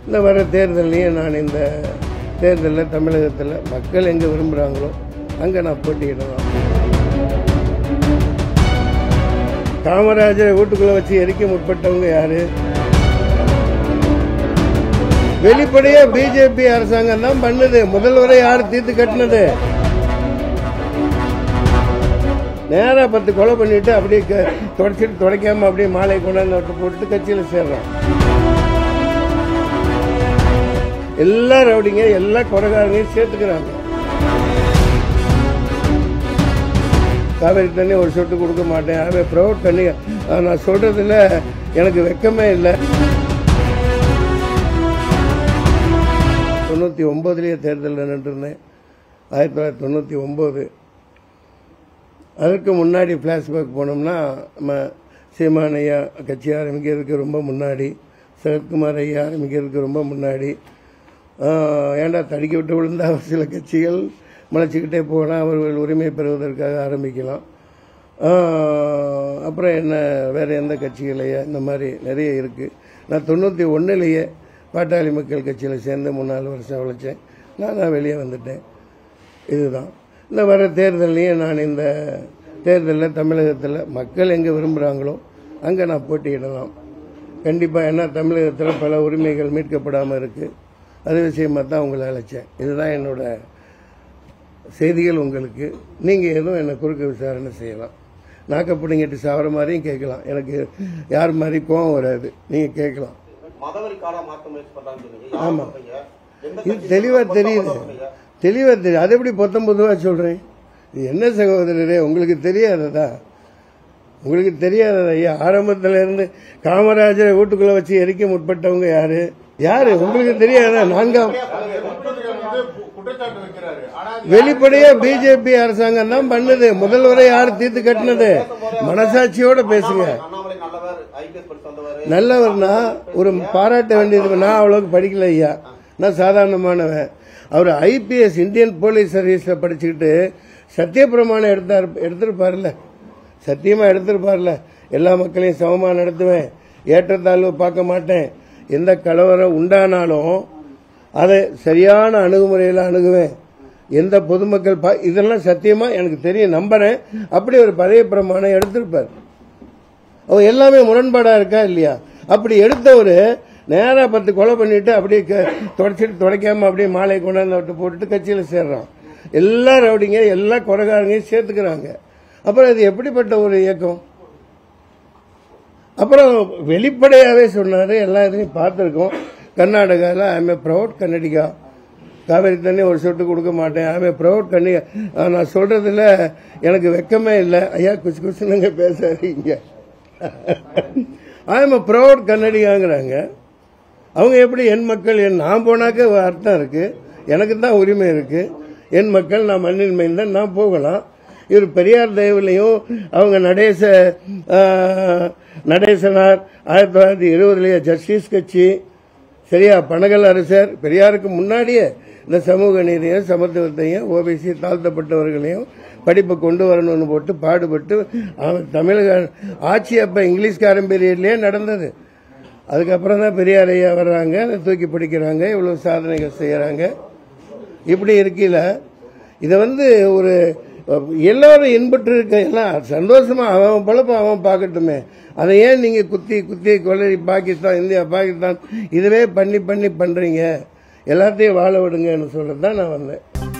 இந்த வர தேர்தல்லையும் நான் இந்த தேர்தலில் தமிழகத்தில் மக்கள் எங்கே விரும்புகிறாங்களோ அங்கே நான் போட்டியிடலாம் காமராஜரை வீட்டுக்குள்ளே வச்சு எரிக்க முற்பட்டவங்க யாரு வெளிப்படையா பிஜேபி அரசாங்கம் தான் பண்ணுது முதல்வரை யார் தீர்த்து கட்டினது நேரா பத்து கொலை பண்ணிட்டு அப்படியே க- தொடச்சிட்டு துடைக்காம அப்படியே மாலை கொண்டாந்து விட்டு போட்டு கட்சியில் சேர்றோம் எல்லா ரவுடிங்க எல்லா கொலைகாரங்களையும் சேர்த்துக்கிறாங்க காவேரி தண்ணி ஒரு சொட்டு கொடுக்க மாட்டேன் அவன் ப்ரௌட் தண்ணி அஹ் நான் சொல்றதுல எனக்கு வெக்கமே இல்லை தொண்ணூற்றி ஒம்போதுலேயே தேர்தலில் நின்றுருந்தேன் ஆயிரத்தி தொள்ளாயிரத்தி தொண்ணூற்றி ஒம்பது அதற்கு முன்னாடி ஃப்ளாஷ்பேக் போனோம்னா நம்ம சீமான் ஐயா கட்சி ஆரம்பிக்கிறதுக்கு ரொம்ப முன்னாடி சரத்குமார் ஐயா ஆரம்பிக்கிறதுக்கு ரொம்ப முன்னாடி ஆஹ், ஏன்டா தடுக்கி விட்டு விழுந்தா சில கட்சிகள் முளைச்சிக்கிட்டே போகலாம் அவர்கள் உரிமை பெறுவதற்காக ஆரம்பிக்கலாம் ஆஹ், அப்புறம் என்ன வேறு எந்த கட்சிகளையா இந்த மாதிரி நிறைய இருக்குது நான் தொண்ணூற்றி ஒன்றுலேயே பாட்டாளி மக்கள் கட்சியில் சேர்ந்து மூணு நாலு வருஷம் உழைச்சேன் நான் நான் வெளியே வந்துட்டேன் இதுதான் இந்த வர தேர்தல்லையும் நான் இந்த தேர்தலில் தமிழகத்தில் மக்கள் எங்கே விரும்புகிறாங்களோ அங்கே நான் போட்டியிடலாம் கண்டிப்பாக ஏன்னா தமிழகத்தில் பல உரிமைகள் மீட்கப்படாமல் இருக்குது அது விஷயமாக தான் உங்களை அழைச்சேன் இதுதான் என்னோட செய்திகள் உங்களுக்கு நீங்கள் எதுவும் என்னை குறுக்க விசாரணை செய்யலாம் நாக்க பிடிங்கிட்டு சாவர மாதிரியும் கேட்கலாம் எனக்கு யார் மாதிரி கோவம் வராது நீங்கள் கேட்கலாம் மதவெறி காடா மாத்த முயற்சி பண்றாங்கன்னு சொன்னீங்க யார் ஆமா. சொல்றீங்க? எந்த இது கட்சி தெளிவா மொத்தமா தெரியுது சொல்றீங்க? தெளிவா தெரியும் அது எப்படி பொத்தம்பதுவா சொல்றேன் இது என்ன சகோதரரே உங்களுக்கு தெரியாததா உங்களுக்கு தெரியாததா ஐயா ஆரம்பத்துல இருந்து காமராஜரை வீட்டுக்குள்ள வச்சு எரிக்க முற்பட்டவங்க யாரு யாரு உங்களுக்கு தெரியாதா நான்காம் குற்றச்சாட்டு வைக்கிறாரு ஆனா வெளிப்படையா பிஜேபி அரசாங்கம் தான் பண்ணுது முதல்வரை யார் தீர்த்து கட்டினது மனசாட்சியோட பேசுங்க அண்ணாமலை நல்லவர் ஐபிஎஸ் படிச்சு வந்தவர் நல்லவர்னா ஒரு பாராட்ட வேண்டியது நான் அவ்வளவுக்கு படிக்கல ஐயா நான் சாதாரணமானவன் அவர் ஐபிஎஸ் இந்தியன் போலீஸ் சர்வீஸ்ல படிச்சுக்கிட்டு சத்தியப்பிரமாணம் எடுத்தார் எடுத்திருப்பார்ல சத்தியமா எடுத்திருப்பார்ல எல்லா மக்களையும் சமமா நடத்துவேன் ஏற்றத்தாழ்வு பார்க்க மாட்டேன் எந்த கலவரம் உண்டானாலும் அதை சரியான அணுகுமுறையில் அணுகுவேன் எந்த பொதுமக்கள் பா- இதெல்லாம் சத்தியமா எனக்கு தெரியும் நம்புறேன் அப்படி ஒரு பழைய பிரமாணம் எடுத்திருப்பார் அவன் எல்லாமே முரண்பாடா இருக்கா இல்லையா அப்படி எடுத்தவர் நேரா பத்து கொலை பண்ணிட்டு அப்படியே க- தொடச்சிட்டு துடைக்காம அப்படியே மாலை கொண்டாந்து விட்டு போட்டுட்டு கட்சியில் சேர்றான் எல்லா ரவுடிங்க எல்லா கொலைகாரங்களையும் சேர்த்துக்கிறாங்க அப்புறம் இது எப்படிப்பட்ட ஒரு இயக்கம் அப்புறம் வெளிப்படையாவே சொன்னாரு எல்லா இதையும் பார்த்துருக்கோம் கர்நாடகாவில் I'm a proud Kannadiga Kaveri தண்ணி ஒரு சொட்டு கொடுக்க மாட்டேன் ஐம் ஏ ப்ரௌட் கன்னி நான் சொல்றதுல எனக்கு வெக்கமே இல்லை ஐயா குச்சு குச்சுனுங்க பேசாதீங்க ஐம் ஏ ப்ரௌட் கன்னடிகாங்கிறாங்க அவங்க எப்படி என் மக்கள் என் நான் போனாக்க ஒரு அர்த்தம் இருக்கு எனக்கு தான் உரிமை இருக்கு என் மக்கள் நான் மண்ணின் மைந்தன் நான் போகலாம் இவர் பெரியார் தயவுலையும் அவங்க நடேச ஆ, நடேசனார் ஆயிரத்தி தொள்ளாயிரத்தி இருபதுலயே ஜஸ்டிஸ் கட்சி சரியா பனகல் அரசர் பெரியாருக்கு முன்னாடியே இந்த சமூக நீதியும் சமத்துவத்தையும் ஓபிசி தாழ்த்தப்பட்டவர்களையும் படிப்பை கொண்டு வரணும்னு போட்டு பாடுபட்டு அவன் தமிழக ஆட்சி அப்ப இங்கிலீஷ்காரன் பீரியட்லயே நடந்தது அதுக்கப்புறம் தான் பெரியார் ஐயா வர்றாங்க அதை தூக்கி பிடிக்கிறாங்க இவ்வளவு சாதனைகள் செய்யறாங்க இப்படி இருக்கையில இதை வந்து ஒரு எல்லாரும் இன்பட்டு இருக்க எல்லாம் சந்தோஷமா அவன் பழப்ப அவன் பார்க்கட்டுமே அதை ஏன் நீங்க குத்தி குத்தி கொலை பாகிஸ்தான் இந்தியா பாகிஸ்தான் இதுவே பண்ணி பண்ணி பண்றீங்க எல்லாத்தையும் வாழ விடுங்கன்னு சொல்றது தான் நான் வந்தேன்